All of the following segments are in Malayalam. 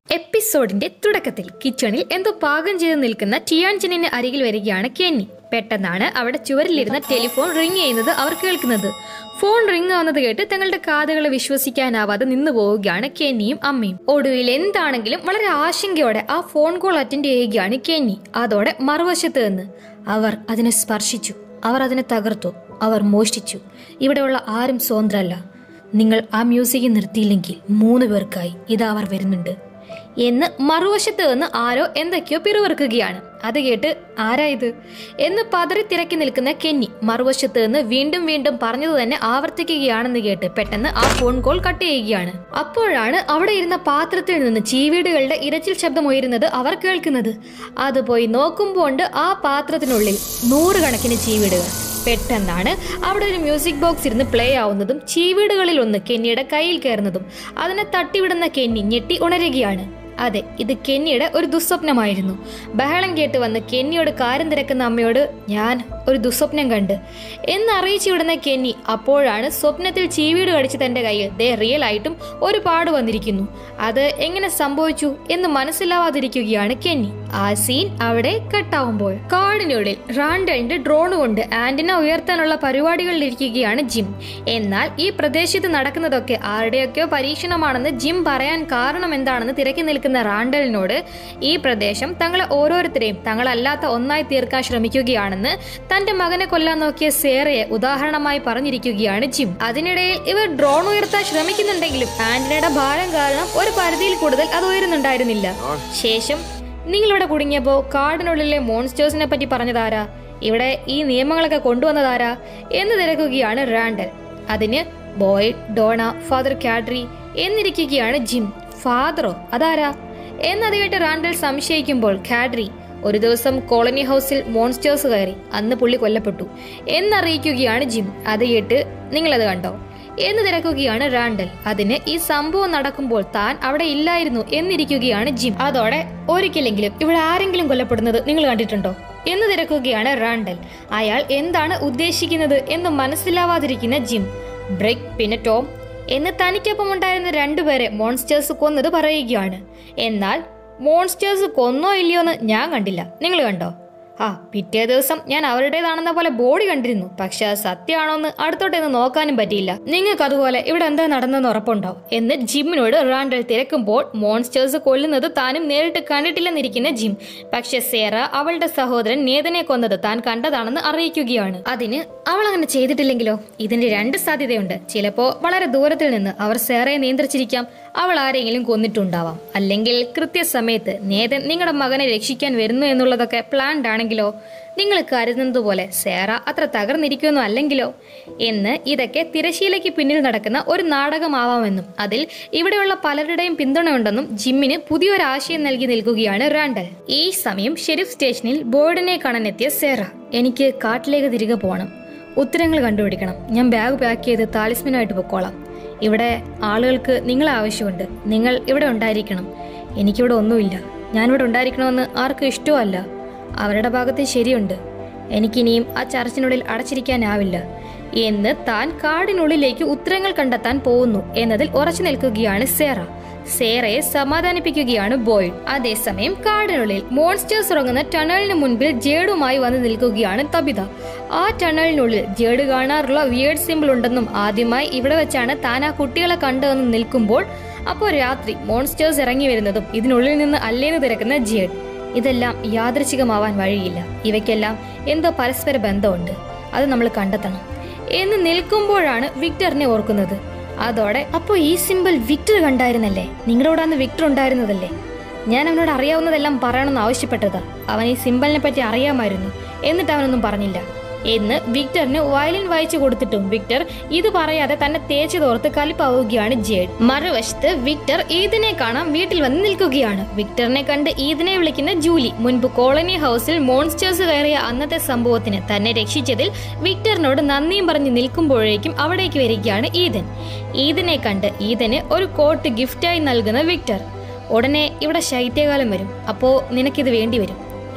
എപ്പിസോഡിന്റെ തുടക്കത്തിൽ കിച്ചണിൽ എന്തോ പാകം ചെയ്ത് നിൽക്കുന്ന ടിയാൻജനിന് അരികിൽ വരികയാണ് കെന്നി പെട്ടെന്നാണ് അവിടെ ചുവരിലിരുന്ന ടെലിഫോൺ റിങ് ചെയ്യുന്നത് അവർ കേൾക്കുന്നത് ഫോൺ റിങ് ആവുന്നത് കേട്ട് തങ്ങളുടെ കാതുകളെ വിശ്വസിക്കാനാവാതെ നിന്നു പോവുകയാണ് കെന്നിയും അമ്മയും ഒടുവിൽ എന്താണെങ്കിലും വളരെ ആശങ്കയോടെ ആ ഫോൺ കോൾ അറ്റൻഡ് ചെയ്യുകയാണ് കെന്നി അതോടെ മറുവശത്ത് നിന്ന് അവർ അതിനെ സ്പർശിച്ചു അവർ അതിനെ തകർത്തു അവർ മോഷ്ടിച്ചു ഇവിടെയുള്ള ആരും സ്വതന്ത്രല്ല നിങ്ങൾ ആ മ്യൂസിക് നിർത്തിയില്ലെങ്കിൽ മൂന്ന് പേർക്കായി ഇതാ അവർ വരുന്നുണ്ട് എന്ന് മറുവശത്ത് നിന്ന് ആരോ എന്തൊക്കെയോ പിറുവിറുക്കുകയാണ് അത് കേട്ട് ആരാ ഇത് എന്ന് പതറി തിരക്കി നിൽക്കുന്ന കെന്നി മറുവശത്ത് നിന്ന് വീണ്ടും വീണ്ടും പറഞ്ഞത് തന്നെ ആവർത്തിക്കുകയാണെന്ന് കേട്ട് പെട്ടെന്ന് ആ ഫോൺ കോൾ കട്ട് ചെയ്യുകയാണ് അപ്പോഴാണ് അവിടെ ഇരുന്ന പാത്രത്തിൽ നിന്ന് ചീവീടുകളുടെ ഇരച്ചിൽ ശബ്ദം ഉയരുന്നത് അവർ കേൾക്കുന്നത് അത് പോയി നോക്കുമ്പോൾ ആ പാത്രത്തിനുള്ളിൽ നൂറുകണക്കിന് ചീവീടുകൾ പെട്ടെന്നാണ് അവിടെ ഒരു മ്യൂസിക് ബോക്സ് ഇരുന്ന് പ്ലേ ആവുന്നതും ചീവീടുകളിൽ ഒന്ന് കെന്നിയുടെ കയ്യിൽ കയറുന്നതും അതിനെ തട്ടിവിടുന്ന കെന്നി ഞെട്ടി ഉണരുകയാണ് അതെ ഇത് കെന്നിയുടെ ഒരു ദുസ്വപ്നമായിരുന്നു ബഹളം കേട്ട് വന്ന് കെന്നിയോട് കാര്യം തിരക്കുന്ന അമ്മയോട് ഞാൻ ഒരു ദുസ്വപ്നം കണ്ട് എന്ന് അറിയിച്ചു വിടുന്ന കെന്നി അപ്പോഴാണ് സ്വപ്നത്തിൽ ചീവീട് കടിച്ച് തന്റെ കയ്യിൽ ദേ റിയൽ ആയിട്ടും ഒരു പാട് വന്നിരിക്കുന്നു അത് എങ്ങനെ സംഭവിച്ചു എന്ന് മനസ്സിലാവാതിരിക്കുകയാണ് കെന്നി ആ സീൻ അവിടെ കട്ടാവുമ്പോൾ കാടിനുള്ളിൽ റാണ്ടലിന്റെ ഡ്രോൺ കൊണ്ട് ആന്റിന ഉയർത്താനുള്ള പരിപാടികളിലിരിക്കുകയാണ് ജിം എന്നാൽ ഈ പ്രദേശത്ത് നടക്കുന്നതൊക്കെ ആരുടെയൊക്കെയോ പരീക്ഷണമാണെന്ന് ജിം പറയാൻ കാരണം എന്താണെന്ന് തിരക്കി നിൽക്കുന്ന റാണ്ടലിനോട് ഈ പ്രദേശം തങ്ങളെ ഓരോരുത്തരെയും തങ്ങളല്ലാത്ത ഒന്നായി തീർക്കാൻ ശ്രമിക്കുകയാണെന്ന് തന്റെ മകനെ കൊല്ലാൻ നോക്കിയ സേറയെ ഉദാഹരണമായി പറഞ്ഞിരിക്കുകയാണ് ജിം അതിനിടയിൽ ഇവർ ഡ്രോൺ ഉയർത്താൻ ശ്രമിക്കുന്നുണ്ടെങ്കിലും ആന്റിനയുടെ ഭാരം കാരണം ഒരു പരിധിയിൽ കൂടുതൽ അത് ഉയരുന്നുണ്ടായിരുന്നില്ല ശേഷം നിങ്ങളിവിടെ കുടുങ്ങിയപ്പോ കാടിനുള്ളിലെ മോൺസ്റ്റേഴ്സിനെ പറ്റി പറഞ്ഞതാരാ ഇവിടെ ഈ നിയമങ്ങളൊക്കെ കൊണ്ടുവന്നതാരാ എന്ന് തിരക്കുകയാണ് റാൻഡൽ അതിന് ബോയ് ഡോണ ഫാദർ കാഡ്രി എന്നിരിക്കുകയാണ് ജിം ഫാദറോ അതാരാ എന്നത് കേട്ട് റാൻഡൽ സംശയിക്കുമ്പോൾ കാഡ്രി ഒരു ദിവസം കോളനി ഹൗസിൽ മോൺസ്റ്റേഴ്സ് കയറി അന്ന് പുള്ളി കൊല്ലപ്പെട്ടു എന്നറിയിക്കുകയാണ് ജിം അത് കേട്ട് നിങ്ങളത് കണ്ടോ എന്ന് തിരക്കുകയാണ് റാൻഡൽ അതിന് ഈ സംഭവം നടക്കുമ്പോൾ താൻ അവിടെ ഇല്ലായിരുന്നു എന്നിരിക്കുകയാണ് ജിം അതോടെ ഒരിക്കലെങ്കിലും ഇവിടെ ആരെങ്കിലും കൊല്ലപ്പെടുന്നത് നിങ്ങൾ കണ്ടിട്ടുണ്ടോ എന്ന് തിരക്കുകയാണ് റാൻഡൽ അയാൾ എന്താണ് ഉദ്ദേശിക്കുന്നത് എന്ന് മനസ്സിലാവാതിരിക്കുന്ന ജിം ബ്രിക് പിന്നെ ടോം എന്ന് തനിക്കൊപ്പം ഉണ്ടായിരുന്ന രണ്ടുപേരെ മോൺസ്റ്റേഴ്സ് കൊന്നത് പറയുകയാണ് എന്നാൽ മോൺസ്റ്റേഴ്സ് കൊന്നോ ഇല്ലയോ എന്ന് ഞാൻ കണ്ടില്ല നിങ്ങൾ കണ്ടോ ആ പിറ്റേ ദിവസം ഞാൻ അവരുടേതാണെന്ന പോലെ ബോഡി കണ്ടിരുന്നു പക്ഷെ അത് സത്യമാണോ എന്ന് അടുത്തോട്ടൊന്ന് നോക്കാനും പറ്റിയില്ല നിങ്ങൾക്ക് അതുപോലെ ഇവിടെ എന്താ നടന്നെന്ന് ഉറപ്പുണ്ടോ എന്ന് ജിമ്മിനോട് റാൻഡൽ തിരക്കുമ്പോൾ മോൺസ്റ്റേഴ്സ് കൊല്ലുന്നത് താനും നേരിട്ട് കണ്ടിട്ടില്ലെന്നിരിക്കുന്ന ജിം പക്ഷെ സേറ അവളുടെ സഹോദരൻ നേതനെ കൊന്നത് താൻ കണ്ടതാണെന്ന് അറിയിക്കുകയാണ് അതിന് അവൾ അങ്ങനെ ചെയ്തിട്ടില്ലെങ്കിലോ ഇതിന്റെ രണ്ട് സാധ്യതയുണ്ട് ചിലപ്പോ വളരെ ദൂരത്തിൽ നിന്ന് അവർ സേറയെ നിയന്ത്രിച്ചിരിക്കാം അവൾ ആരെങ്കിലും കൊന്നിട്ടുണ്ടാവാം അല്ലെങ്കിൽ കൃത്യസമയത്ത് നേതൻ നിങ്ങളുടെ മകനെ രക്ഷിക്കാൻ വരുന്നു എന്നുള്ളതൊക്കെ പ്ലാൻഡ് ആണെങ്കിലോ നിങ്ങൾ കരുതുന്നത് പോലെ സേറ അത്ര തകർന്നിരിക്കുന്നു അല്ലെങ്കിലോ എന്ന് ഇതൊക്കെ തിരശീലയ്ക്ക് പിന്നിൽ നടക്കുന്ന ഒരു നാടകമാവാമെന്നും അതിൽ ഇവിടെയുള്ള പലരുടെയും പിന്തുണയുണ്ടെന്നും ജിമ്മിന് പുതിയൊരു ആശയം നൽകി നിൽക്കുകയാണ് റാൻഡൽ ഈ സമയം ഷെരീഫ് സ്റ്റേഷനിൽ ബോർഡിനെ കാണാനെത്തിയ സേറ എനിക്ക് കാട്ടിലേക്ക് തിരികെ പോകണം ഉത്തരങ്ങൾ കണ്ടുപിടിക്കണം ഞാൻ ബാഗ് പാക്ക് ചെയ്ത് താലിസ്മനായിട്ട് പൊക്കോളാം ഇവിടെ ആളുകൾക്ക് നിങ്ങളെ ആവശ്യമുണ്ട് നിങ്ങൾ ഇവിടെ ഉണ്ടായിരിക്കണം എനിക്കിവിടെ ഒന്നുമില്ല ഞാനിവിടെ ഉണ്ടായിരിക്കണമെന്ന് ആർക്കും ഇഷ്ടമല്ല അവരുടെ ഭാഗത്ത് ശരിയുണ്ട് എനിക്കിനിയും ആ ചർച്ചിനുള്ളിൽ അടച്ചിരിക്കാനാവില്ല എന്ന് താൻ കാടിനുള്ളിലേക്ക് ഉത്തരങ്ങൾ കണ്ടെത്താൻ പോകുന്നു എന്നതിൽ ഉറച്ചു നിൽക്കുകയാണ് സേറ സേറയെ സമാധാനിപ്പിക്കുകയാണ് ബോയ് അതേസമയം കാടിനുള്ളിൽ മോൺസ്റ്റേഴ്സ് ഉറങ്ങുന്ന ടണലിന് മുൻപിൽ ജേഡുമായി വന്ന് നിൽക്കുകയാണ് തബിത ആ ടണലിനുള്ളിൽ ജേഡ് കാണാറുള്ള വിയേഡ് സിമ്പിൾ ഉണ്ടെന്നും ആദ്യമായി ഇവിടെ വെച്ചാണ് താൻ ആ കുട്ടികളെ കണ്ടതെന്നും നിൽക്കുമ്പോൾ അപ്പോൾ രാത്രി മോൺസ്റ്റേഴ്സ് ഇറങ്ങി വരുന്നതും ഇതിനുള്ളിൽ നിന്ന് അല്ലേന്ന് തിരക്കുന്ന ജേഡ് ഇതെല്ലാം യാദൃച്ഛികമാവാൻ വഴിയില്ല ഇവയ്ക്കെല്ലാം എന്തോ പരസ്പര ബന്ധമുണ്ട് അത് നമ്മൾ കണ്ടെത്തണം എന്ന് നിൽക്കുമ്പോഴാണ് വിക്ടറിനെ ഓർക്കുന്നത് അതോടെ അപ്പോൾ ഈ സിമ്പിൾ വിക്ടർ കണ്ടായിരുന്നല്ലേ നിങ്ങളുടെ കൂടെ അന്ന് വിക്ടർ ഉണ്ടായിരുന്നതല്ലേ ഞാൻ അവനോട് അറിയാവുന്നതെല്ലാം പറയണമെന്ന് ആവശ്യപ്പെട്ടതാ അവൻ ഈ സിമ്പിളിനെ പറ്റി അറിയാമായിരുന്നു എന്നിട്ട് അവനൊന്നും പറഞ്ഞില്ല എന്ന് വിക്ടറിന് വയലിൻ വായിച്ചു കൊടുത്തിട്ടും വിക്ടർ ഇത് പറയാതെ തന്നെ തേച്ചു തോർത്ത് കലിപ്പാവുകയാണ് ജേഡ് മറുവശത്ത് വിക്ടർ ഈദിനെ കാണാൻ വീട്ടിൽ വന്ന് നിൽക്കുകയാണ് വിക്ടറിനെ കണ്ട് ഈദിനെ വിളിക്കുന്ന ജൂലി മുൻപ് കോളനി ഹൗസിൽ മോൺസ്റ്റേഴ്സ് കയറിയ അന്നത്തെ സംഭവത്തിന് തന്നെ രക്ഷിച്ചതിൽ വിക്ടറിനോട് നന്ദിയും പറഞ്ഞ് നിൽക്കുമ്പോഴേക്കും അവിടേക്ക് വരികയാണ് ഈദൻ ഈദിനെ കണ്ട് ഈദന് ഒരു കോട്ട് ഗിഫ്റ്റായി നൽകുന്ന വിക്ടർ ഉടനെ ഇവിടെ ശൈത്യകാലം വരും അപ്പോ നിനക്കിത് വേണ്ടി വരും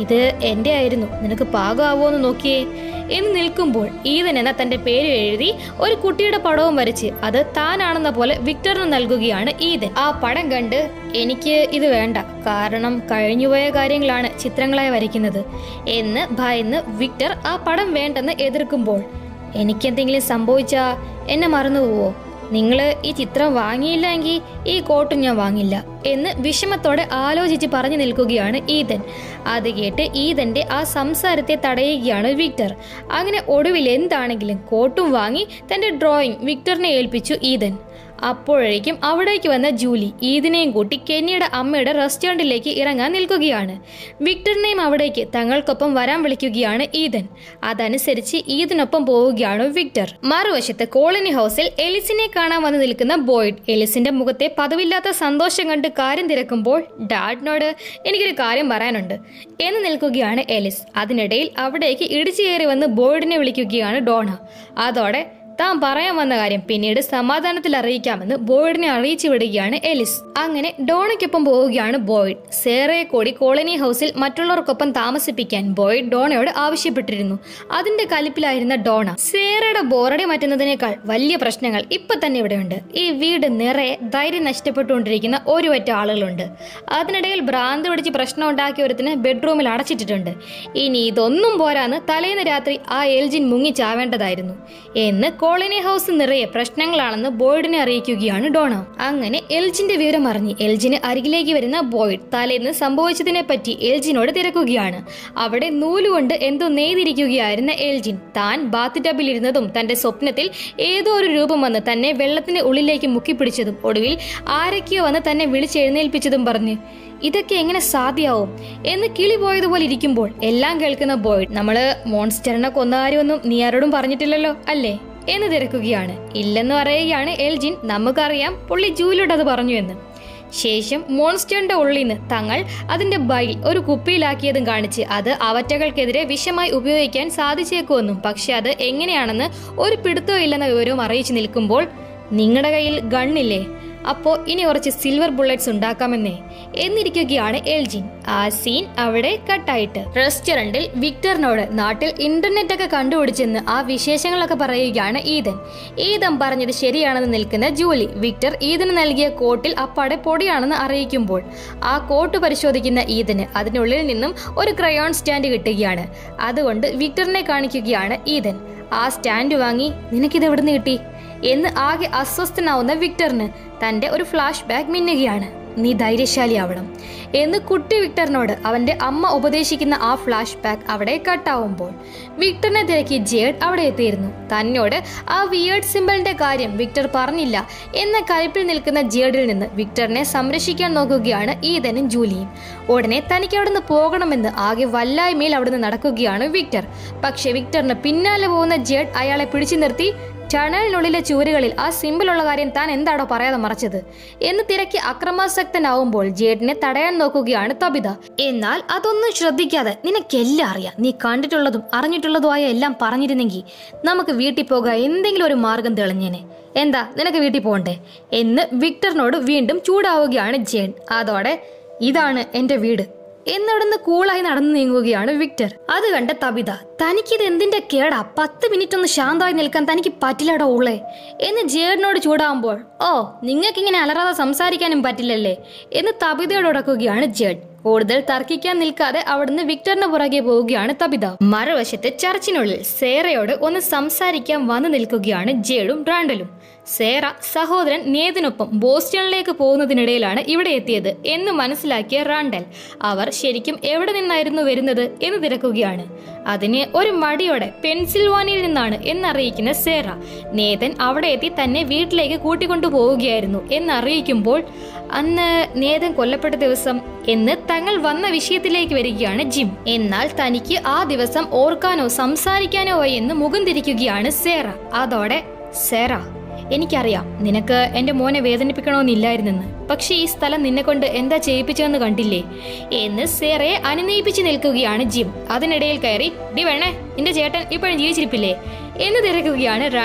ഇത് എന്റെ ആയിരുന്നു നിനക്ക് പാകമാവോ എന്ന് നോക്കിയേ എന്ന് നിൽക്കുമ്പോൾ ഈതൻ എന്ന തന്റെ പേര് എഴുതി ഒരു കുട്ടിയുടെ പടവും വരച്ച് അത് താനാണെന്ന പോലെ വിക്ടറിന് നൽകുകയാണ് ഈതൻ ആ പടം കണ്ട് എനിക്ക് ഇത് വേണ്ട കാരണം കഴിഞ്ഞുപോയ കാര്യങ്ങളാണ് ചിത്രങ്ങളായി വരയ്ക്കുന്നത് എന്ന് ഭയന്ന് വിക്ടർ ആ പടം വേണ്ടെന്ന് എതിർക്കുമ്പോൾ എനിക്കെന്തെങ്കിലും സംഭവിച്ചാ എന്നെ മറന്നുപോവോ നിങ്ങൾ ഈ ചിത്രം വാങ്ങിയില്ല എങ്കിൽ ഈ കോട്ടും ഞാൻ വാങ്ങില്ല എന്ന് വിഷമത്തോടെ ആലോചിച്ച് പറഞ്ഞു നിൽക്കുകയാണ് ഈതൻ അത് കേട്ട് ഈതന്റെ ആ സംസാരത്തെ തടയുകയാണ് വിക്ടർ അങ്ങനെ ഒടുവിൽ എന്താണെങ്കിലും കോട്ടും വാങ്ങി തന്റെ ഡ്രോയിങ് വിക്ടറിനെ ഏൽപ്പിച്ചു ഈതൻ അപ്പോഴേക്കും അവിടേക്ക് വന്ന ജൂലി ഈദിനെയും കൂട്ടി കെന്നിയുടെ അമ്മയുടെ റെസ്റ്റോറൻറ്റിലേക്ക് ഇറങ്ങാൻ നിൽക്കുകയാണ് വിക്ടറിനെയും അവിടേക്ക് തങ്ങൾക്കൊപ്പം വരാൻ വിളിക്കുകയാണ് ഈദൻ അതനുസരിച്ച് ഈദിനൊപ്പം പോവുകയാണ് വിക്ടർ മറുവശത്ത് കോളനി ഹൗസിൽ എലിസിനെ കാണാൻ വന്ന് നിൽക്കുന്ന ബോയ്ഡ് എലിസിന്റെ മുഖത്തെ പതിവില്ലാത്ത സന്തോഷം കണ്ട് കാര്യം തിരക്കുമ്പോൾ ഡാഡിനോട് എനിക്കൊരു കാര്യം പറയാനുണ്ട് എന്ന് നിൽക്കുകയാണ് എലിസ് അതിനിടയിൽ അവിടേക്ക് ഇടിച്ചു കയറി വന്ന് ബോയ്ഡിനെ വിളിക്കുകയാണ് ഡോണ അതോടെ താൻ പറയാൻ വന്ന കാര്യം പിന്നീട് സമാധാനത്തിൽ അറിയിക്കാമെന്ന് ബോയ്ഡിനെ അറിയിച്ചു വിടുകയാണ് എലിസ് അങ്ങനെ ഡോണയ്ക്കൊപ്പം പോവുകയാണ് ബോയ്ഡ് സേറയെ കൂടി കോളനി ഹൗസിൽ മറ്റുള്ളവർക്കൊപ്പം താമസിപ്പിക്കാൻ ബോയ്ഡ് ഡോണയോട് ആവശ്യപ്പെട്ടിരുന്നു അതിന്റെ കലിപ്പിലായിരുന്ന ഡോണ സേറയുടെ ബോറടി മാറ്റുന്നതിനേക്കാൾ വലിയ പ്രശ്നങ്ങൾ ഇപ്പൊ തന്നെ ഇവിടെയുണ്ട് ഈ വീട് നിറയെ ധൈര്യം നഷ്ടപ്പെട്ടുകൊണ്ടിരിക്കുന്ന ഒരു ഒറ്റ ആളുകളുണ്ട് അതിനിടയിൽ ഭ്രാന്ത് പിടിച്ച് പ്രശ്നം ഉണ്ടാക്കിയ ഒരുത്തിന് ബെഡ്റൂമിൽ അടച്ചിട്ടിട്ടുണ്ട് ഇനി ഇതൊന്നും പോരാന്ന് തലേന്ന് രാത്രി ആ എൽജിൻ മുങ്ങി ചാവേണ്ടതായിരുന്നു എന്ന് കോളനി ഹൗസ് നിറയെ പ്രശ്നങ്ങളാണെന്ന് ബോയ്ഡിനെ അറിയിക്കുകയാണ് ഡോണ അങ്ങനെ എൽജിന്റെ വിവരം അറിഞ്ഞ് എൽജിന് അരികിലേക്ക് വരുന്ന ബോയ്ഡ് തലേന്ന് സംഭവിച്ചതിനെ പറ്റി എൽജിനോട് തിരക്കുകയാണ് അവിടെ നൂലുകൊണ്ട് എന്തോ നെയ്തിരിക്കുകയായിരുന്ന എൽജിൻ താൻ ബാത്ത് ടബിലിരുന്നതും തന്റെ സ്വപ്നത്തിൽ ഏതോ ഒരു രൂപം വന്ന് തന്നെ വെള്ളത്തിന്റെ ഉള്ളിലേക്ക് മുക്കിപ്പിടിച്ചതും ഒടുവിൽ ആരൊക്കെയോ വന്ന് തന്നെ വിളിച്ചെഴുന്നേൽപ്പിച്ചതും പറഞ്ഞ് ഇതൊക്കെ എങ്ങനെ സാധ്യമാവും എന്ന് കിളി പോയതുപോലെ ഇരിക്കുമ്പോൾ എല്ലാം കേൾക്കുന്ന ബോയ്ഡ് നമ്മള് മോൺസ്റ്ററിനെ കൊന്ന കാര്യമൊന്നും നീ ആരോടും പറഞ്ഞിട്ടില്ലല്ലോ അല്ലേ എന്ന് തിരക്കുകയാണ് ഇല്ലെന്ന് പറയുകയാണ് എൽജിൻ നമുക്കറിയാം പുള്ളി ജൂലിയോട് അത് പറഞ്ഞു എന്ന് ശേഷം മോൺസ്റ്ററിന്റെ ഉള്ളിൽ നിന്ന് തങ്ങൾ അതിന്റെ ബൈൽ ഒരു കുപ്പിയിലാക്കിയതും കാണിച്ച് അത് അവറ്റകൾക്കെതിരെ വിഷമായി ഉപയോഗിക്കാൻ സാധിച്ചേക്കുമെന്നും പക്ഷെ അത് എങ്ങനെയാണെന്ന് ഒരു പിടുത്തവും ഇല്ലെന്ന വിവരവും അറിയിച്ചു നിൽക്കുമ്പോൾ നിങ്ങളുടെ കയ്യിൽ ഗണ്ണില്ലേ അപ്പോ ഇനി കുറച്ച് സിൽവർ ബുള്ളറ്റ്സ് ഉണ്ടാക്കാമെന്നേ എന്നിരിക്കുകയാണ് എൽജിൻ ആ സീൻ അവിടെ കട്ടായിട്ട് റെസ്റ്റോറന്റിൽ വിക്ടറിനോട് നാട്ടിൽ ഇന്റർനെറ്റ് ഒക്കെ കണ്ടുപിടിച്ചെന്ന് ആ വിശേഷങ്ങളൊക്കെ പറയുകയാണ് ഈതൻ ഈതൻ പറഞ്ഞത് ശരിയാണെന്ന് നിൽക്കുന്ന ജൂലി വിക്ടർ ഈതന് നൽകിയ കോട്ടിൽ അപ്പാടെ പൊടിയാണെന്ന് അറിയിക്കുമ്പോൾ ആ കോട്ട് പരിശോധിക്കുന്ന ഈതന് അതിനുള്ളിൽ നിന്നും ഒരു ക്രയോൺ സ്റ്റാൻഡ് കിട്ടുകയാണ് അതുകൊണ്ട് വിക്ടറിനെ കാണിക്കുകയാണ് ഈതൻ ആ സ്റ്റാൻഡ് വാങ്ങി നിനക്കിത് എവിടുന്ന് കിട്ടി എന്ന് ആകെ അസ്വസ്ഥനാവുന്ന വിക്ടറിന് തന്റെ ഒരു ഫ്ലാഷ് ബാക്ക് മിന്നുകയാണ് നീ ധൈര്യശാലിയാവണം എന്ന് കുട്ടി വിക്ടറിനോട് അവന്റെ അമ്മ ഉപദേശിക്കുന്ന ആ ഫ്ലാഷ് ബാക്ക് അവിടെ കട്ടാവുമ്പോൾ വിക്ടറിനെ തിരക്കി ജേഡ് അവിടെ എത്തിയിരുന്നു തന്നോട് ആ വിയേർഡ് സിമ്പിളിന്റെ കാര്യം വിക്ടർ പറഞ്ഞില്ല എന്ന കയ്പിൽ നിൽക്കുന്ന ജേഡിൽ നിന്ന് വിക്ടറിനെ സംരക്ഷിക്കാൻ നോക്കുകയാണ് ഈതനും ജൂലിയും ഉടനെ തനിക്ക് അവിടുന്ന് പോകണമെന്ന് ആകെ വല്ലായ്മയിൽ അവിടുന്ന് നടക്കുകയാണ് വിക്ടർ പക്ഷെ വിക്ടറിന് പിന്നാലെ പോകുന്ന ജേഡ് അയാളെ പിടിച്ചു നിർത്തി ടണലിനുള്ളിലെ ചുവരുകളിൽ ആ സിമ്പിളുള്ള കാര്യം താൻ എന്താണോ പറയാതെ മറച്ചത് എന്ന് തിരക്കി അക്രമാസക്തനാവുമ്പോൾ ജേഡിനെ തടയാൻ നോക്കുകയാണ് തബിത എന്നാൽ അതൊന്നും ശ്രദ്ധിക്കാതെ നിനക്കെല്ലാം അറിയാം നീ കണ്ടിട്ടുള്ളതും അറിഞ്ഞിട്ടുള്ളതുമായ എല്ലാം പറഞ്ഞിരുന്നെങ്കിൽ നമുക്ക് വീട്ടിൽ പോകാൻ എന്തെങ്കിലും ഒരു മാർഗം തെളിഞ്ഞേനെ എന്താ നിനക്ക് വീട്ടിൽ പോകണ്ടേ എന്ന് വിക്ടറിനോട് വീണ്ടും ചൂടാവുകയാണ് ജേഡ് അതോടെ ഇതാണ് എന്റെ വീട് എന്നവിടുന്ന് കൂളായി നടന്നു നീങ്ങുകയാണ് വിക്ടർ അത് കണ്ട തബിത തനിക്കിത് എന്തിന്റെ കേടാ പത്ത് മിനിറ്റ് ഒന്ന് ശാന്തമായി നിൽക്കാൻ തനിക്ക് പറ്റില്ലടോ ഉള്ളേ എന്ന് ജേഡിനോട് ചൂടാവുമ്പോൾ ഓ നിങ്ങൾക്കിങ്ങനെ അലറാതെ സംസാരിക്കാനും പറ്റില്ലല്ലേ എന്ന് തബിതയോട് ഉടക്കുകയാണ് ജേഡ് കൂടുതൽ തർക്കിക്കാൻ നിൽക്കാതെ അവിടുന്ന് വിക്ടറിന് പുറകെ പോവുകയാണ് തബിത മറുവശത്ത് ചർച്ചിനുള്ളിൽ സേറയോട് ഒന്ന് സംസാരിക്കാൻ വന്നു നിൽക്കുകയാണ് ജേഡും റാണ്ടലും സേറ സഹോദരൻ നേതിനൊപ്പം ബോസ്റ്റണിലേക്ക് പോകുന്നതിനിടയിലാണ് ഇവിടെ എത്തിയത് എന്ന് മനസ്സിലാക്കിയ റാണ്ടൽ അവർ ശരിക്കും എവിടെ നിന്നായിരുന്നു വരുന്നത് എന്ന് തിരക്കുകയാണ് അതിന് ഒരു മടിയോടെ പെൻസിൽവാനിയിൽ നിന്നാണ് എന്നറിയിക്കുന്ന സേറ നേതൻ അവിടെ എത്തി തന്നെ വീട്ടിലേക്ക് കൂട്ടിക്കൊണ്ടു പോവുകയായിരുന്നു എന്നറിയിക്കുമ്പോൾ അന്ന് നേതൻ കൊല്ലപ്പെട്ട ദിവസം എന്ന് തങ്ങൾ വന്ന വിഷയത്തിലേക്ക് വരികയാണ് ജിം എന്നാൽ തനിക്ക് ആ ദിവസം ഓർക്കാനോ സംസാരിക്കാനോ ആയി എന്ന് മുഖം തിരിക്കുകയാണ് സേറ അതോടെ സേറ എനിക്കറിയാം നിനക്ക് എന്റെ മോനെ വേദനിപ്പിക്കണമെന്നില്ലായിരുന്നെന്ന് പക്ഷെ ഈ സ്ഥലം നിന്നെ കൊണ്ട് എന്താ ചെയ്യിപ്പിച്ചതെന്ന് കണ്ടില്ലേ എന്ന് സേറയെ അനുനയിപ്പിച്ച് നിൽക്കുകയാണ് ജിം അതിനിടയിൽ കയറി ഡി വേണേ നിന്റെ ചേട്ടൻ ഇപ്പോഴും ജീവിച്ചിരിപ്പില്ലേ എന്ന് തിരക്കുകയാണ് റാണ്ടൽ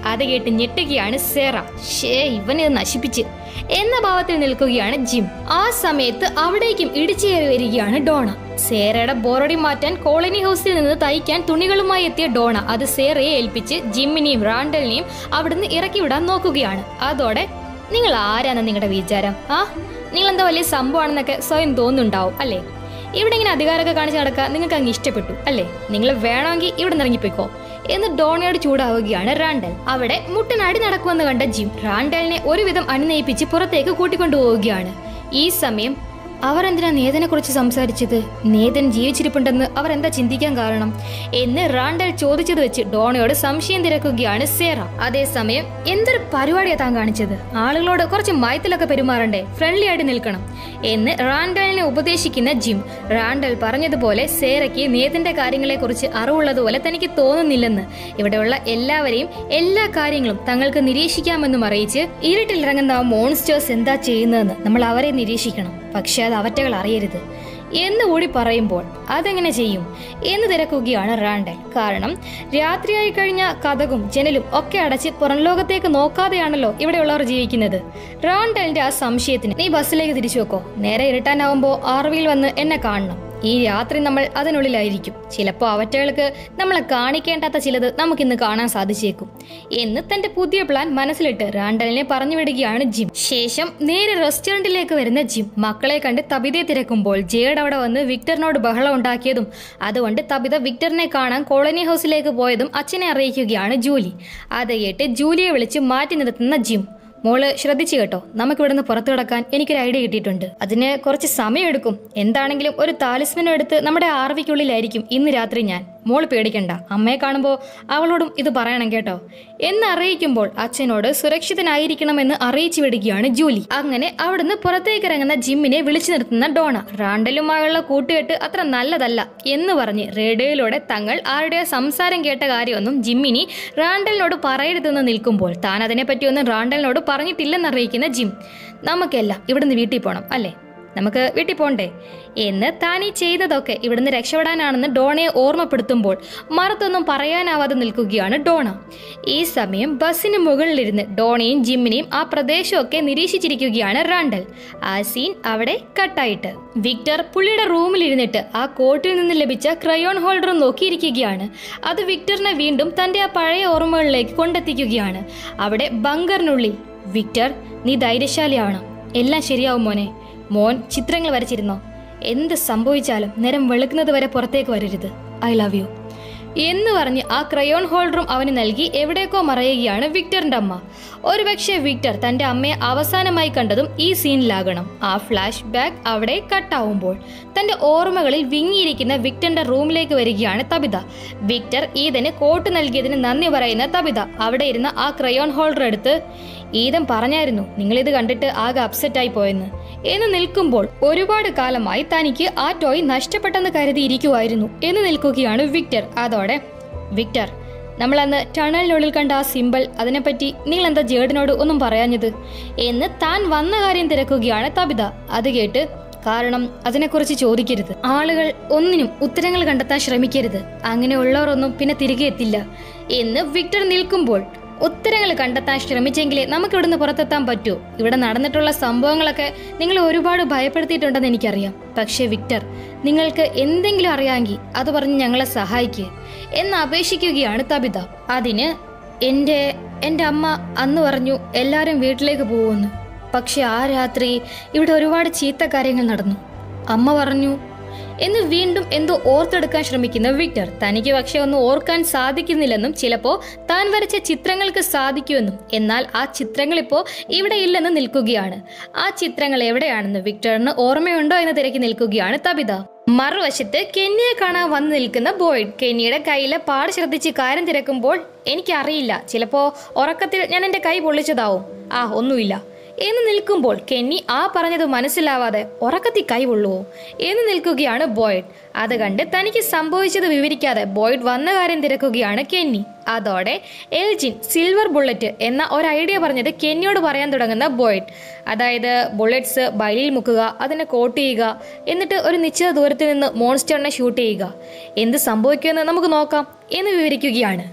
അത് കേട്ട് ഞെട്ടുകയാണ് സേറ ഷേ ഇവനെ ഇത് നശിപ്പിച്ച് എന്ന ഭാവത്തിൽ നിൽക്കുകയാണ് ജിം ആ സമയത്ത് അവിടേക്കും ഇടിച്ചു കയറി വരികയാണ് ഡോണ സേറയുടെ ബോറടി മാറ്റാൻ കോളനി ഹൗസിൽ നിന്ന് തയ്ക്കാൻ തുണികളുമായി എത്തിയ ഡോണ അത് സേറയെ ഏൽപ്പിച്ച് ജിമ്മിനെയും റാണ്ടലിനെയും അവിടുന്ന് ഇറക്കി വിടാൻ നോക്കുകയാണ് അതോടെ നിങ്ങൾ ആരാന്ന് നിങ്ങളുടെ വിചാരം ആ നിങ്ങൾ എന്താ വലിയ സംഭവമാണെന്നൊക്കെ സ്വയം തോന്നുന്നുണ്ടാവും അല്ലേ ഇവിടെ ഇങ്ങനെ അധികാരമൊക്കെ കാണിച്ച് നടക്കാൻ നിങ്ങൾക്ക് അങ്ങ് ഇഷ്ടപ്പെട്ടു അല്ലേ നിങ്ങൾ വേണമെങ്കിൽ ഇവിടെ നിന്ന് ഇറങ്ങിപ്പോയിക്കോ എന്ന് ഡോണയോട് ചൂടാവുകയാണ് റാണ്ടൽ അവിടെ മുട്ടനടി നടക്കുമെന്ന് കണ്ട ജിം റാണ്ടലിനെ ഒരുവിധം അണിനയിപ്പിച്ച് പുറത്തേക്ക് കൂട്ടിക്കൊണ്ടുപോവുകയാണ് ഈ സമയം അവർ എന്തിനാ നേതനെ കുറിച്ച് സംസാരിച്ചത് നേതൻ ജീവിച്ചിരിപ്പുണ്ടെന്ന് അവർ എന്താ ചിന്തിക്കാൻ കാരണം എന്ന് റാണ്ടൽ ചോദിച്ചത് വെച്ച് ഡോണയോട് സംശയം തിരക്കുകയാണ് സേറ അതേസമയം എന്തൊരു പരിപാടിയാ താൻ കാണിച്ചത് ആളുകളോട് കുറച്ച് മയത്തിലൊക്കെ പെരുമാറണ്ടേ ഫ്രണ്ട്ലി ആയിട്ട് നിൽക്കണം എന്ന് റാണ്ടലിനെ ഉപദേശിക്കുന്ന ജിം റാണ്ടൽ പറഞ്ഞതുപോലെ സേറയ്ക്ക് നേതന്റെ കാര്യങ്ങളെക്കുറിച്ച് അറിവുള്ളതുപോലെ തനിക്ക് തോന്നുന്നില്ലെന്ന് ഇവിടെയുള്ള എല്ലാവരെയും എല്ലാ കാര്യങ്ങളും തങ്ങൾക്ക് നിരീക്ഷിക്കാമെന്നും അറിയിച്ച് ഇരുട്ടിലിറങ്ങുന്ന ആ മോൺസ്റ്റേഴ്സ് എന്താ ചെയ്യുന്നതെന്ന് നമ്മൾ അവരെ നിരീക്ഷിക്കണം പക്ഷെ അത് അവറ്റകൾ അറിയരുത് എന്ന് കൂടി പറയുമ്പോൾ അതെങ്ങനെ ചെയ്യും എന്ന് തിരക്കുകയാണ് റാണ്ടൽ കാരണം രാത്രിയായി കഴിഞ്ഞ കഥകും ജനലും ഒക്കെ അടച്ച് പുറം ലോകത്തേക്ക് നോക്കാതെയാണല്ലോ ഇവിടെയുള്ളവർ ജീവിക്കുന്നത് റാണ്ടലിന്റെ ആ സംശയത്തിന് നീ ബസ്സിലേക്ക് തിരിച്ചു വെക്കോ നേരെ ഇരുട്ടാനാവുമ്പോ ആർവിയിൽ വന്ന് എന്നെ കാണണം ഈ രാത്രി നമ്മൾ അതിനുള്ളിലായിരിക്കും ചിലപ്പോൾ അവറ്റകൾക്ക് നമ്മളെ കാണിക്കേണ്ടാത്ത ചിലത് നമുക്കിന്ന് കാണാൻ സാധിച്ചേക്കും എന്ന് തന്റെ പുതിയ പ്ലാൻ മനസ്സിലിട്ട് റാണ്ടലിനെ പറഞ്ഞു വിടുകയാണ് ജിം ശേഷം നേരെ റെസ്റ്റോറന്റിലേക്ക് വരുന്ന ജിം മക്കളെ കണ്ട് തബിതയെ തിരക്കുമ്പോൾ ജേഡ് അവിടെ വന്ന് വിക്ടറിനോട് ബഹളം ഉണ്ടാക്കിയതും അതുകൊണ്ട് തബിത വിക്ടറിനെ കാണാൻ കോളനി ഹൗസിലേക്ക് പോയതും അച്ഛനെ അറിയിക്കുകയാണ് ജൂലി അത് കേട്ട് ജൂലിയെ വിളിച്ച് മാറ്റി നിർത്തുന്ന ജിം മോള് ശ്രദ്ധിച്ചു കേട്ടോ നമുക്ക് ഇവിടുന്ന് പുറത്തു കിടക്കാൻ എനിക്കൊരു ഐഡിയ കിട്ടിയിട്ടുണ്ട് അതിന് കുറച്ച് സമയമെടുക്കും എന്താണെങ്കിലും ഒരു താലിസ്മനം എടുത്ത് നമ്മുടെ ആർവിക്കുള്ളിലായിരിക്കും ഇന്ന് രാത്രി ഞാൻ മോള് പേടിക്കണ്ട അമ്മയെ കാണുമ്പോൾ അവളോടും ഇത് പറയണം കേട്ടോ എന്ന് അറിയിക്കുമ്പോൾ അച്ഛനോട് സുരക്ഷിതനായിരിക്കണമെന്ന് അറിയിച്ചു വിടുകയാണ് ജൂലി അങ്ങനെ അവിടുന്ന് പുറത്തേക്ക് ഇറങ്ങുന്ന ജിമ്മിനെ വിളിച്ചു നിർത്തുന്ന ഡോണ റാണ്ടലുമായുള്ള കൂട്ടുകെട്ട് അത്ര നല്ലതല്ല എന്ന് പറഞ്ഞ് റേഡിയോയിലൂടെ തങ്ങൾ ആരുടെ സംസാരം കേട്ട കാര്യമൊന്നും ജിമ്മിനി റാണ്ടലിനോട് പറയരുതെന്ന് നിൽക്കുമ്പോൾ താൻ അതിനെപ്പറ്റിയൊന്നും റാണ്ടലിനോട് പറഞ്ഞിട്ടില്ലെന്ന് അറിയിക്കുന്ന ജിം നമുക്കെല്ലാം ഇവിടുന്ന് വീട്ടിൽ പോകണം അല്ലേ നമുക്ക് വീട്ടിൽ പോണ്ടേ എന്ന് താൻ ഈ ചെയ്തതൊക്കെ ഇവിടുന്ന് രക്ഷപ്പെടാനാണെന്ന് ഡോണയെ ഓർമ്മപ്പെടുത്തുമ്പോൾ മറത്തൊന്നും പറയാനാവാതെ നിൽക്കുകയാണ് ഡോണ ഈ സമയം ബസ്സിന് മുകളിലിരുന്ന് ഡോണയും ജിമ്മിനെയും ആ പ്രദേശമൊക്കെ നിരീക്ഷിച്ചിരിക്കുകയാണ് റാണ്ടൽ ആ സീൻ അവിടെ കട്ടായിട്ട് വിക്ടർ പുള്ളിയുടെ റൂമിലിരുന്നിട്ട് ആ കോട്ടിൽ നിന്ന് ലഭിച്ച ക്രയോൺ ഹോൾഡർ നോക്കിയിരിക്കുകയാണ് അത് വിക്ടറിനെ വീണ്ടും തന്റെ ആ പഴയ ഓർമ്മകളിലേക്ക് കൊണ്ടെത്തിക്കുകയാണ് അവിടെ ബങ്കറിനുള്ളിൽ വിക്ടർ നീ ധൈര്യശാലിയാണ് എല്ലാം ശരിയാവും മോനെ മോൻ ചിത്രങ്ങൾ വരച്ചിരുന്നോ എന്ത് സംഭവിച്ചാലും നേരം വെളുക്കുന്നത് വരെ പുറത്തേക്ക് വരരുത് ഐ ലവ് യു എന്ന് പറഞ്ഞ് ആ ക്രയോൺ ഹോൾഡറും അവന് നൽകി എവിടേക്കോ മറയുകയാണ് വിക്ടറിന്റെ അമ്മ ഒരുപക്ഷെ വിക്ടർ തന്റെ അമ്മയെ അവസാനമായി കണ്ടതും ഈ സീനിലാകണം ആ ഫ്ലാഷ് ബാക്ക് അവിടെ കട്ടാവുമ്പോൾ തന്റെ ഓർമ്മകളിൽ വിങ്ങിയിരിക്കുന്ന വിക്ടറിന്റെ റൂമിലേക്ക് വരികയാണ് തബിത വിക്ടർ ഈതന് കോട്ട് നൽകിയതിന് നന്ദി പറയുന്ന തബിത അവിടെ ഇരുന്ന ആ ക്രയോൺ ഹോൾഡർ എടുത്ത് ഈതൻ പറഞ്ഞായിരുന്നു നിങ്ങളിത് കണ്ടിട്ട് ആകെ അപ്സെറ്റ് ആയി പോയെന്ന് എന്ന് നിൽക്കുമ്പോൾ ഒരുപാട് കാലമായി തനിക്ക് ആ ടോയ് നഷ്ടപ്പെട്ടെന്ന് കരുതിയിരിക്കുമായിരുന്നു എന്ന് നിൽക്കുകയാണ് വിക്ടർ അതോടെ വിക്ടർ നമ്മൾ അന്ന് ടണലിനുള്ളിൽ കണ്ട ആ സിമ്പിൾ അതിനെപ്പറ്റി നിങ്ങൾ എന്താ ജേഡിനോട് ഒന്നും പറയാഞ്ഞത് എന്ന് താൻ വന്ന കാര്യം തിരക്കുകയാണ് തബിത അത് കേട്ട് കാരണം അതിനെക്കുറിച്ച് ചോദിക്കരുത് ആളുകൾ ഒന്നിനും ഉത്തരങ്ങൾ കണ്ടെത്താൻ ശ്രമിക്കരുത് അങ്ങനെയുള്ളവരൊന്നും പിന്നെ തിരികെ എത്തില്ല എന്ന് വിക്ടർ നിൽക്കുമ്പോൾ ഉത്തരങ്ങൾ കണ്ടെത്താൻ ശ്രമിച്ചെങ്കിലേ നമുക്ക് ഇവിടുന്ന് പുറത്തെത്താൻ പറ്റൂ ഇവിടെ നടന്നിട്ടുള്ള സംഭവങ്ങളൊക്കെ നിങ്ങൾ ഒരുപാട് ഭയപ്പെടുത്തിയിട്ടുണ്ടെന്ന് എനിക്കറിയാം പക്ഷേ വിക്ടർ നിങ്ങൾക്ക് എന്തെങ്കിലും അറിയാമെങ്കിൽ അത് പറഞ്ഞ് ഞങ്ങളെ സഹായിക്കുക എന്ന് അപേക്ഷിക്കുകയാണ് തബിത അതിന് എൻ്റെ എൻ്റെ അമ്മ അന്ന് പറഞ്ഞു എല്ലാവരും വീട്ടിലേക്ക് പോകുമെന്ന് പക്ഷെ ആ രാത്രി ഇവിടെ ഒരുപാട് ചീത്ത കാര്യങ്ങൾ നടന്നു അമ്മ പറഞ്ഞു എന്ന് വീണ്ടും എന്തോ ഓർത്തെടുക്കാൻ ശ്രമിക്കുന്ന വിക്ടർ തനിക്ക് പക്ഷെ ഒന്നും ഓർക്കാൻ സാധിക്കുന്നില്ലെന്നും ചിലപ്പോ താൻ വരച്ച ചിത്രങ്ങൾക്ക് സാധിക്കുമെന്നും എന്നാൽ ആ ചിത്രങ്ങൾ ഇപ്പോൾ ഇവിടെ ഇല്ലെന്ന് നിൽക്കുകയാണ് ആ ചിത്രങ്ങൾ എവിടെയാണെന്ന് വിക്ടറിന് ഓർമ്മയുണ്ടോ എന്ന് തിരക്കി നിൽക്കുകയാണ് തബിത മറുവശത്ത് കെന്നിയെ കാണാൻ വന്നു നിൽക്കുന്ന ബോയ്ഡ് കെന്നിയുടെ കയ്യിലെ പാട് ശ്രദ്ധിച്ച് കാര്യം തിരക്കുമ്പോൾ എനിക്കറിയില്ല ചിലപ്പോ ഉറക്കത്തിൽ ഞാൻ എൻ്റെ കൈ പൊള്ളിച്ചതാവും ആ ഒന്നുമില്ല എന്ന് നിൽക്കുമ്പോൾ കെന്നി ആ പറഞ്ഞത് മനസ്സിലാവാതെ ഉറക്കത്തി കൈകൊള്ളുവോ എന്ന് നിൽക്കുകയാണ് ബോയ്ഡ് അത് കണ്ട് തനിക്ക് സംഭവിച്ചത് വിവരിക്കാതെ ബോയ്ഡ് വന്ന കാര്യം തിരക്കുകയാണ് കെന്നി അതോടെ എൽജിൻ സിൽവർ ബുള്ളറ്റ് എന്ന ഒരു ഐഡിയ പറഞ്ഞത് കെന്നിയോട് പറയാൻ തുടങ്ങുന്ന ബോയ്ഡ് അതായത് ബുള്ളറ്റ്സ് ബൈലിൽ മുക്കുക അതിനെ കോട്ട് ചെയ്യുക എന്നിട്ട് ഒരു നിശ്ചിത ദൂരത്തിൽ നിന്ന് മോൺസ്റ്ററിനെ ഷൂട്ട് ചെയ്യുക എന്ത് സംഭവിക്കുമെന്ന് നമുക്ക് നോക്കാം എന്ന് വിവരിക്കുകയാണ്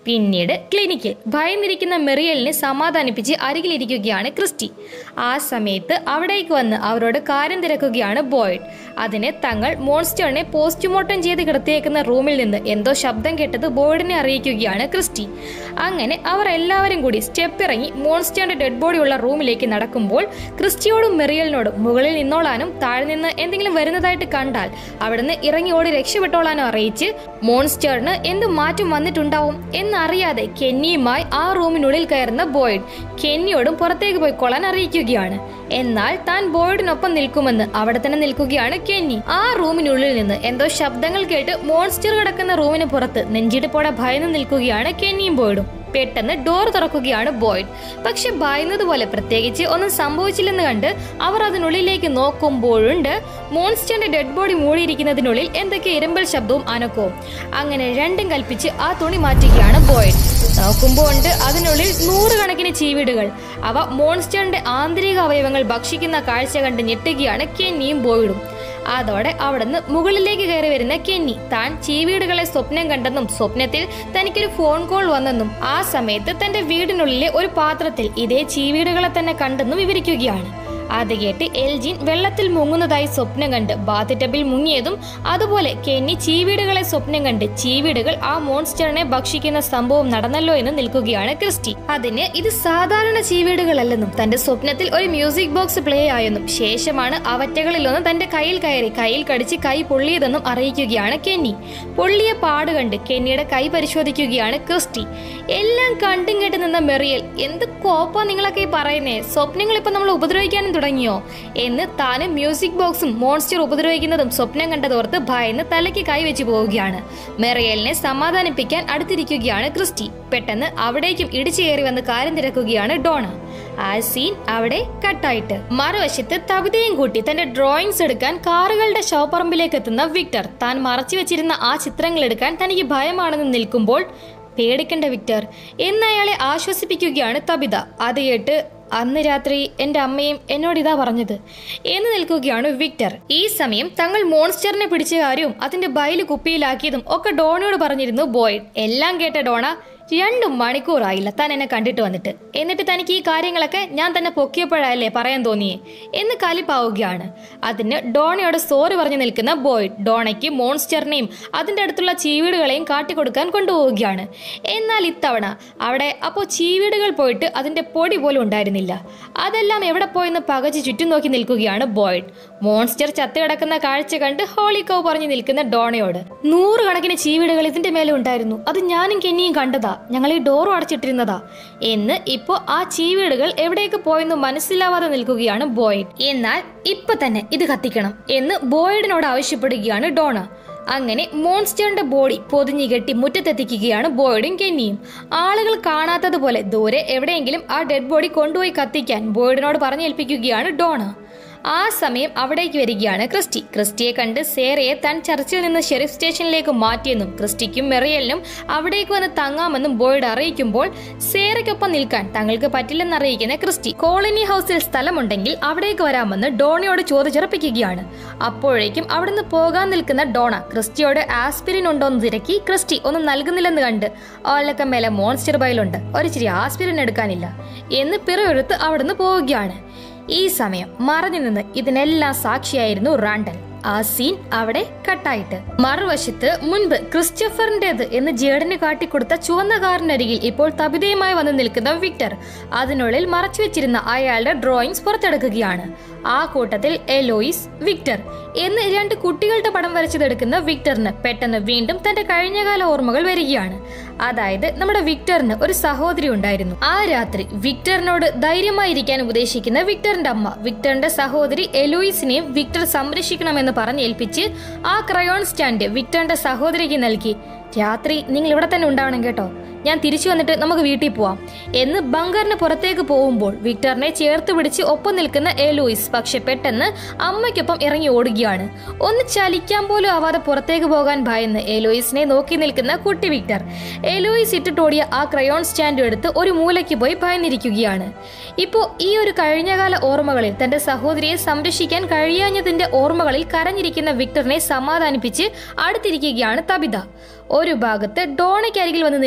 പിന്നീട് ക്ലിനിക്കിൽ ഭയന്നിരിക്കുന്ന മെറിയലിനെ സമാധാനിപ്പിച്ച് അരികിലിരിക്കുകയാണ് ക്രിസ്റ്റി ആ സമയത്ത് അവിടേക്ക് വന്ന് അവരോട് കാര്യം തിരക്കുകയാണ് ബോയ്ഡ് അതിന് തങ്ങൾ മോൺസ്റ്ററിനെ പോസ്റ്റ്മോർട്ടം ചെയ്ത് കിടത്തിയേക്കുന്ന റൂമിൽ നിന്ന് എന്തോ ശബ്ദം കേട്ടത് ബോയ്ഡിനെ അറിയിക്കുകയാണ് ക്രിസ്റ്റി അങ്ങനെ അവർ എല്ലാവരും കൂടി സ്റ്റെപ്പ് ഇറങ്ങി മോൺസ്റ്ററിന്റെ ഡെഡ് ബോഡി ഉള്ള റൂമിലേക്ക് നടക്കുമ്പോൾ ക്രിസ്റ്റിയോടും മെറിയലിനോടും മുകളിൽ നിന്നോളാനും താഴെ നിന്ന് എന്തെങ്കിലും വരുന്നതായിട്ട് കണ്ടാൽ അവിടുന്ന് ഇറങ്ങി ഓടി രക്ഷപ്പെട്ടോളാനും അറിയിച്ച് മോൺസ്റ്ററിന് എന്ത് മാറ്റം വന്നിട്ടുണ്ടാവും എന്നറിയാതെ കെന്നിയുമായി ആ റൂമിനുള്ളിൽ കയറുന്ന ബോയ്ഡ് കെന്നിയോടും പുറത്തേക്ക് പോയിക്കൊള്ളാൻ അറിയിക്കുകയാണ് എന്നാൽ താൻ ബോയ്ഡിനൊപ്പം നിൽക്കുമെന്ന് അവിടെ തന്നെ നിൽക്കുകയാണ് കെന്നി ആ റൂമിനുള്ളിൽ നിന്ന് എന്തോ ശബ്ദങ്ങൾ കേട്ട് മോൺസ്റ്റർ കിടക്കുന്ന റൂമിന് പുറത്ത് നെഞ്ചിടിപ്പോടെ ഭയന്ന് നിൽക്കുകയാണ് കെന്നിയും ബോയ്ഡും പെട്ടെന്ന് ഡോർ തുറക്കുകയാണ് ബോയ്ഡ് പക്ഷെ ഭയന്നതുപോലെ പ്രത്യേകിച്ച് ഒന്നും സംഭവിച്ചില്ലെന്ന് കണ്ട് അവർ അതിനുള്ളിലേക്ക് നോക്കുമ്പോഴുണ്ട് മോൺസ്റ്ററിന്റെ ഡെഡ് ബോഡി മൂടിയിരിക്കുന്നതിനുള്ളിൽ എന്തൊക്കെ ഇരമ്പൽ ശബ്ദവും അനക്കവും അങ്ങനെ രണ്ടും കൽപ്പിച്ച് ആ തുണി മാറ്റുകയാണ് ബോയ്ഡ് നോക്കുമ്പോൾ ഉണ്ട് അതിനുള്ളിൽ നൂറുകണക്കിന് ചീവീടുകൾ അവ മോൺസ്റ്ററിന്റെ ആന്തരിക അവയവങ്ങൾ ഭക്ഷിക്കുന്ന കാഴ്ച കണ്ട് ഞെട്ടുകയാണ് കെന്നിയും ബോയ്ഡും അതോടെ അവിടുന്ന് മുകളിലേക്ക് കയറി വരുന്ന കെന്നി താൻ ചീവീടുകളെ സ്വപ്നം കണ്ടെന്നും സ്വപ്നത്തിൽ തനിക്കൊരു ഫോൺ കോൾ വന്നെന്നും ആ സമയത്ത് തന്റെ വീടിനുള്ളിലെ ഒരു പാത്രത്തിൽ ഇതേ ചീവീടുകളെ തന്നെ കണ്ടെന്നും വിവരിക്കുകയാണ് അത് കേട്ട് എൽജിൻ വെള്ളത്തിൽ മുങ്ങുന്നതായി സ്വപ്നം കണ്ട് ബാത്ത് ടബിൽ മുങ്ങിയതും അതുപോലെ കെന്നി ചീവീടുകളെ സ്വപ്നം കണ്ട് ചീവീടുകൾ ആ മോൺസ്റ്ററിനെ ഭക്ഷിക്കുന്ന സംഭവം നടന്നല്ലോ എന്ന് നിൽക്കുകയാണ് ക്രിസ്റ്റി അതിന് ഇത് സാധാരണ ചീവീടുകളല്ലെന്നും തന്റെ സ്വപ്നത്തിൽ ഒരു മ്യൂസിക് ബോക്സ് പ്ലേ ആയെന്നും ശേഷമാണ് അവറ്റകളിലൊന്ന് തന്റെ കയ്യിൽ കയറി കയ്യിൽ കടിച്ച് കൈ പൊള്ളിയതെന്നും അറിയിക്കുകയാണ് കെന്നി പൊള്ളിയ പാട് കണ്ട് കെന്നിയുടെ കൈ പരിശോധിക്കുകയാണ് ക്രിസ്റ്റി എല്ലാം കണ്ടും കേട്ട് നിന്ന മെറിയൽ എന്ത് കോപ്പാ നിങ്ങളൊക്കെ ഈ പറയുന്നേ സ്വപ്നങ്ങൾ ഇപ്പൊ നമ്മൾ ഉപദ്രവിക്കാനും തുടങ്ങിയോ എന്ന് താനും മ്യൂസിക് ബോക്സും മോൺസ്റ്റർ ഉപദ്രവിക്കുന്നതും സ്വപ്നം കണ്ടതോർത്ത് ഭയന്ന് തലയ്ക്ക് കൈവച്ച് പോവുകയാണ് മെറിയലിനെ സമാധാനിപ്പിക്കാൻ അടുത്തിരിക്കുകയാണ് ക്രിസ്റ്റി പെട്ടെന്ന് അവിടേക്കും ഇടിച്ചു കയറി വന്ന് കാര്യം തിരക്കുകയാണ് ഡോണ ആ സീൻ അവിടെ കട്ടായിട്ട് മറുവശത്ത് തവിതയും കൂട്ടി തന്റെ ഡ്രോയിങ്സ് എടുക്കാൻ കാറുകളുടെ ഷോപ്പറമ്പിലേക്ക് എത്തുന്ന വിക്ടർ താൻ മറച്ചു വെച്ചിരുന്ന ആ ചിത്രങ്ങൾ എടുക്കാൻ തനിക്ക് ഭയമാണെന്ന് നിൽക്കുമ്പോൾ പേടിക്കണ്ട വിക്ടർ എന്നയാളെ ആശ്വസിപ്പിക്കുകയാണ് തബിത അത് കേട്ട് അന്ന് രാത്രി എൻ്റെ അമ്മയും എന്നോട് ഇതാ പറഞ്ഞത് എന്ന് നിൽക്കുകയാണ് വിക്ടർ ഈ സമയം തങ്ങൾ മോൺസ്റ്ററിനെ പിടിച്ച കാര്യവും അതിന്റെ ബയല് കുപ്പിയിലാക്കിയതും ഒക്കെ ഡോണയോട് പറഞ്ഞിരുന്നു ബോയ്ഡ് എല്ലാം കേട്ട ഡോണ രണ്ടും മണിക്കൂറായില്ല താൻ എന്നെ കണ്ടിട്ട് വന്നിട്ട് എന്നിട്ട് തനിക്ക് ഈ കാര്യങ്ങളൊക്കെ ഞാൻ തന്നെ പൊക്കിയപ്പോഴല്ലേ പറയാൻ തോന്നിയേ എന്ന് കലിപ്പാവുകയാണ് അതിന് ഡോണയോട് സോറി പറഞ്ഞു നിൽക്കുന്ന ബോയ്ഡ് ഡോണയ്ക്ക് മോൺസ്റ്ററിനെയും അതിൻ്റെ അടുത്തുള്ള ചീവീടുകളെയും കാട്ടിക്കൊടുക്കാൻ കൊണ്ടുപോവുകയാണ് എന്നാൽ ഇത്തവണ അവിടെ അപ്പോൾ ചീവീടുകൾ പോയിട്ട് അതിൻ്റെ പൊടി പോലും ഉണ്ടായിരുന്നില്ല അതെല്ലാം എവിടെ പോയെന്ന് പകച്ച് ചുറ്റും നോക്കി നിൽക്കുകയാണ് ബോയ്ഡ് മോൺസ്റ്റർ ചത്തുകിടക്കുന്ന കാഴ്ച കണ്ട് ഹോളിക്കോ പറഞ്ഞു നിൽക്കുന്ന ഡോണയോട് നൂറുകണക്കിന് ചീവീടുകൾ ഇതിന്റെ മേലെ ഉണ്ടായിരുന്നു അത് ഞാനും കെന്നിയും കണ്ടതാ ഞങ്ങൾ ഈ ഡോറും അടച്ചിട്ടിരുന്നതാ എന്ന് ഇപ്പോ ആ ചീവീടുകൾ എവിടേക്ക് പോയെന്ന് മനസ്സിലാവാതെ നിൽക്കുകയാണ് ബോയ്ഡ് എന്നാൽ ഇപ്പൊ തന്നെ ഇത് കത്തിക്കണം എന്ന് ബോയ്ഡിനോട് ആവശ്യപ്പെടുകയാണ് ഡോണ അങ്ങനെ മോൺസ്റ്ററിന്റെ ബോഡി പൊതിഞ്ഞു കെട്ടി മുറ്റത്തെത്തിക്കുകയാണ് ബോയ്ഡും കെന്നിയും ആളുകൾ കാണാത്തതുപോലെ ദൂരെ എവിടെയെങ്കിലും ആ ഡെഡ് ബോഡി കൊണ്ടുപോയി കത്തിക്കാൻ ബോയ്ഡിനോട് പറഞ്ഞേൽപ്പിക്കുകയാണ് ഡോണ ആ സമയം അവിടേക്ക് വരികയാണ് ക്രിസ്റ്റി ക്രിസ്റ്റിയെ കണ്ട് സേറയെ താൻ ചർച്ചിൽ നിന്ന് ഷെറിഫ് സ്റ്റേഷനിലേക്ക് മാറ്റിയെന്നും ക്രിസ്റ്റിക്കും മെറിയലിനും അവിടേക്ക് വന്ന് തങ്ങാമെന്നും ബോയ്ഡ് അറിയിക്കുമ്പോൾ സേറയ്ക്കൊപ്പം നിൽക്കാൻ തങ്ങൾക്ക് പറ്റില്ലെന്ന് അറിയിക്കുന്ന ക്രിസ്റ്റി കോളനി ഹൗസിൽ സ്ഥലമുണ്ടെങ്കിൽ അവിടേക്ക് വരാമെന്ന് ഡോണയോട് ചോദിച്ചുറപ്പിക്കുകയാണ് അപ്പോഴേക്കും അവിടുന്ന് പോകാൻ നിൽക്കുന്ന ഡോണ ക്രിസ്റ്റിയോട് ആസ്പിരിൻ ഉണ്ടോന്ന് തിരക്കി ക്രിസ്റ്റി ഒന്നും നൽകുന്നില്ലെന്ന് കണ്ട് അവളുടെ മേലെ മോൺസ്റ്റർ ബയലുണ്ട് ഒരു ചിരി ആസ്പിരിൻ എടുക്കാനില്ല എന്ന് പിറയൊഴുത്ത് അവിടുന്ന് പോവുകയാണ് ഈ സമയം മറഞ്ഞു നിന്ന് ഇതിനെല്ലാം സാക്ഷിയായിരുന്നു റാണ്ടൽ ആ സീൻ അവിടെ കട്ടായിട്ട് മറുവശത്ത് മുൻപ് ക്രിസ്റ്റഫറിന്റേത് എന്ന് ജേഡന് കാട്ടിക്കൊടുത്ത ചുവന്ന കാറിനരികിൽ ഇപ്പോൾ തപിതയുമായി വന്ന് നിൽക്കുന്ന വിക്ടർ അതിനുള്ളിൽ മറച്ചു വെച്ചിരുന്ന അയാളുടെ ഡ്രോയിങ്സ് പുറത്തെടുക്കുകയാണ് ആ കൂട്ടത്തിൽ എലോയിസ് വിക്ടർ എന്ന് രണ്ട് കുട്ടികളുടെ പടം വരച്ചതെടുക്കുന്ന വിക്ടറിന് പെട്ടെന്ന് വീണ്ടും തന്റെ കഴിഞ്ഞകാല ഓർമ്മകൾ വരികയാണ് അതായത് നമ്മുടെ വിക്ടറിന് ഒരു സഹോദരി ഉണ്ടായിരുന്നു ആ രാത്രി വിക്ടറിനോട് ധൈര്യമായിരിക്കാൻ ഉപദേശിക്കുന്ന വിക്ടറിന്റെ അമ്മ വിക്ടറിന്റെ സഹോദരി എലോയിസിനെയും വിക്ടർ സംരക്ഷിക്കണമെന്ന് പറഞ്ഞേൽപ്പിച്ച് ആ ക്രയോൺ സ്റ്റാൻഡ് വിക്ടറിന്റെ സഹോദരിക്ക് നൽകി രാത്രി നിങ്ങൾ ഇവിടെ തന്നെ ഉണ്ടാവണം കേട്ടോ ഞാൻ തിരിച്ചു വന്നിട്ട് നമുക്ക് വീട്ടിൽ പോവാം എന്ന് ബങ്കറിന് പുറത്തേക്ക് പോകുമ്പോൾ വിക്ടറിനെ ചേർത്ത് പിടിച്ച് ഒപ്പം നിൽക്കുന്ന എലൂയിസ് പക്ഷെ പെട്ടെന്ന് അമ്മയ്ക്കൊപ്പം ഇറങ്ങി ഓടുകയാണ് ഒന്ന് ചലിക്കാൻ പോലും ആവാതെ പുറത്തേക്ക് പോകാൻ ഭയന്ന് എലോയിസിനെ നോക്കി നിൽക്കുന്ന കുട്ടി വിക്ടർ എലോയിസ് ഇട്ടിട്ടോടിയ ആ ക്രയോൺ സ്റ്റാൻഡ് എടുത്ത് ഒരു മൂലയ്ക്ക് പോയി ഭയന്നിരിക്കുകയാണ് ഇപ്പോൾ ഈ ഒരു കഴിഞ്ഞകാല ഓർമ്മകളിൽ തന്റെ സഹോദരിയെ സംരക്ഷിക്കാൻ കഴിയാഞ്ഞതിന്റെ ഓർമ്മകളിൽ കരഞ്ഞിരിക്കുന്ന വിക്ടറിനെ സമാധാനിപ്പിച്ച് അടുത്തിരിക്കുകയാണ് തബിത ഒരു ഭാഗത്ത് ഡോണയ്ക്കരികിൽ വന്ന് നിൽക്കുന്ന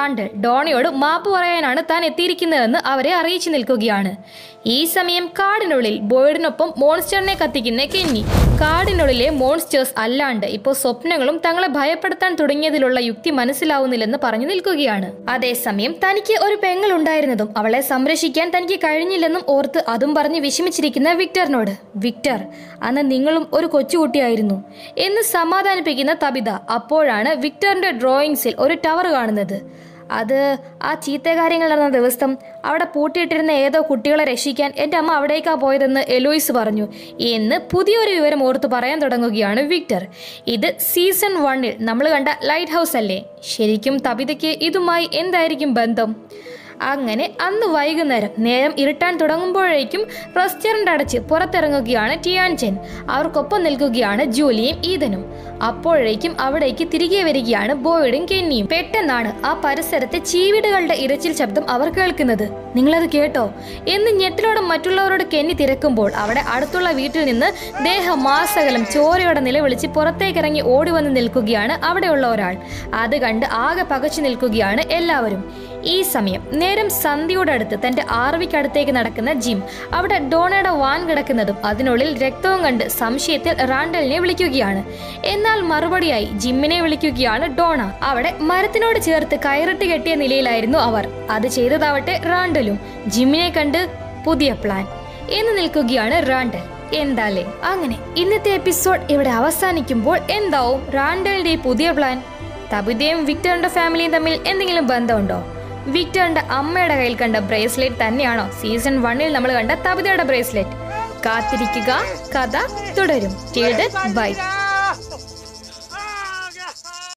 റാണ്ടൽ ഡോണയോട് മാപ്പ് പറയാനാണ് താൻ എത്തിയിരിക്കുന്നതെന്ന് അവരെ അറിയിച്ചു നിൽക്കുകയാണ് ഈ സമയം കാടിനുള്ളിൽ ബോയ്ഡിനൊപ്പം മോൺസ്റ്ററിനെ കത്തിക്കുന്ന കെന്നി കാടിനുള്ളിലെ മോൺസ്റ്റേഴ്സ് അല്ലാണ്ട് ഇപ്പോൾ സ്വപ്നങ്ങളും തങ്ങളെ ഭയപ്പെടുത്താൻ തുടങ്ങിയതിലുള്ള യുക്തി മനസ്സിലാവുന്നില്ലെന്ന് പറഞ്ഞു നിൽക്കുകയാണ് അതേസമയം തനിക്ക് ഒരു പെങ്ങൾ ഉണ്ടായിരുന്നതും അവളെ സംരക്ഷിക്കാൻ തനിക്ക് കഴിഞ്ഞില്ലെന്നും ഓർത്ത് അതും പറഞ്ഞ് വിഷമിച്ചിരിക്കുന്ന വിക്ടറിനോട് വിക്ടർ അന്ന് നിങ്ങളും ഒരു കൊച്ചുകുട്ടിയായിരുന്നു എന്ന് സമാധാനിപ്പിക്കുന്ന തബിത അപ്പോഴാണ് വിക്ടറിന്റെ ഡ്രോയിങ്സിൽ ഒരു ടവർ കാണുന്നത് അത് ആ ചീത്ത കാര്യങ്ങൾ നടന്ന ദിവസം അവിടെ പൂട്ടിയിട്ടിരുന്ന ഏതോ കുട്ടികളെ രക്ഷിക്കാൻ എൻ്റെ അമ്മ അവിടേക്കാ പോയതെന്ന് എലോയിസ് പറഞ്ഞു എന്ന് പുതിയൊരു വിവരം ഓർത്ത് പറയാൻ തുടങ്ങുകയാണ് വിക്ടർ ഇത് സീസൺ വണ്ണിൽ നമ്മൾ കണ്ട ലൈറ്റ് ഹൗസ് അല്ലേ ശരിക്കും തബിതയ്ക്ക് ഇതുമായി എന്തായിരിക്കും ബന്ധം അങ്ങനെ അന്ന് വൈകുന്നേരം നേരം ഇരുട്ടാൻ തുടങ്ങുമ്പോഴേക്കും റെസ്റ്റോറന്റ് അടച്ച് പുറത്തിറങ്ങുകയാണ് ടിയാൻചെൻ അവർക്കൊപ്പം നിൽക്കുകയാണ് ജൂലിയും ഈതനും അപ്പോഴേക്കും അവിടേക്ക് തിരികെ വരികയാണ് ബോയ്ഡും കെന്നിയും പെട്ടെന്നാണ് ആ പരിസരത്തെ ചീവിടുകളുടെ ഇരച്ചിൽ ശബ്ദം അവർ കേൾക്കുന്നത് നിങ്ങളത് കേട്ടോ എന്ന് ഞെട്ടിലോടെ മറ്റുള്ളവരോട് കെന്നി തിരക്കുമ്പോൾ അവിടെ അടുത്തുള്ള വീട്ടിൽ നിന്ന് ദേഹമാസകലം ചോരയോടെ നിലവിളിച്ച് പുറത്തേക്കിറങ്ങി ഓടി വന്ന് നിൽക്കുകയാണ് അവിടെയുള്ള ഒരാൾ അത് കണ്ട് ആകെ പകച്ചു നിൽക്കുകയാണ് എല്ലാവരും ഈ സമയം നേരം സന്ധ്യയുടെ അടുത്ത് തന്റെ ആർവിക്കടുത്തേക്ക് നടക്കുന്ന ജിം അവിടെ ഡോണയുടെ വാൻ കിടക്കുന്നതും അതിനുള്ളിൽ രക്തവും കണ്ട് സംശയത്തിൽ റാണ്ടലിനെ വിളിക്കുകയാണ് എന്നാൽ മറുപടിയായി ജിമ്മിനെ വിളിക്കുകയാണ് ഡോണ അവിടെ മരത്തിനോട് ചേർത്ത് കയറിട്ട് കെട്ടിയ നിലയിലായിരുന്നു അവർ അത് ചെയ്തതാവട്ടെ റാണ്ടലും ജിമ്മിനെ കണ്ട് പുതിയ പ്ലാൻ എന്ന് നിൽക്കുകയാണ് റാണ്ടൽ എന്താലേ അങ്ങനെ ഇന്നത്തെ എപ്പിസോഡ് ഇവിടെ അവസാനിക്കുമ്പോൾ എന്താവും റാണ്ടലിന്റെ ഈ പുതിയ പ്ലാൻ തബിതയും വിക്ടറിന്റെ ഫാമിലിയും തമ്മിൽ എന്തെങ്കിലും ബന്ധമുണ്ടോ വിക്ടറിന്റെ അമ്മയുടെ കയ്യിൽ കണ്ട ബ്രേസ്ലെറ്റ് തന്നെയാണോ സീസൺ വണ്ണിൽ നമ്മൾ കണ്ട തബിതയുടെ ബ്രേസ്ലെറ്റ് കാത്തിരിക്കുക കഥ തുടരും ബൈ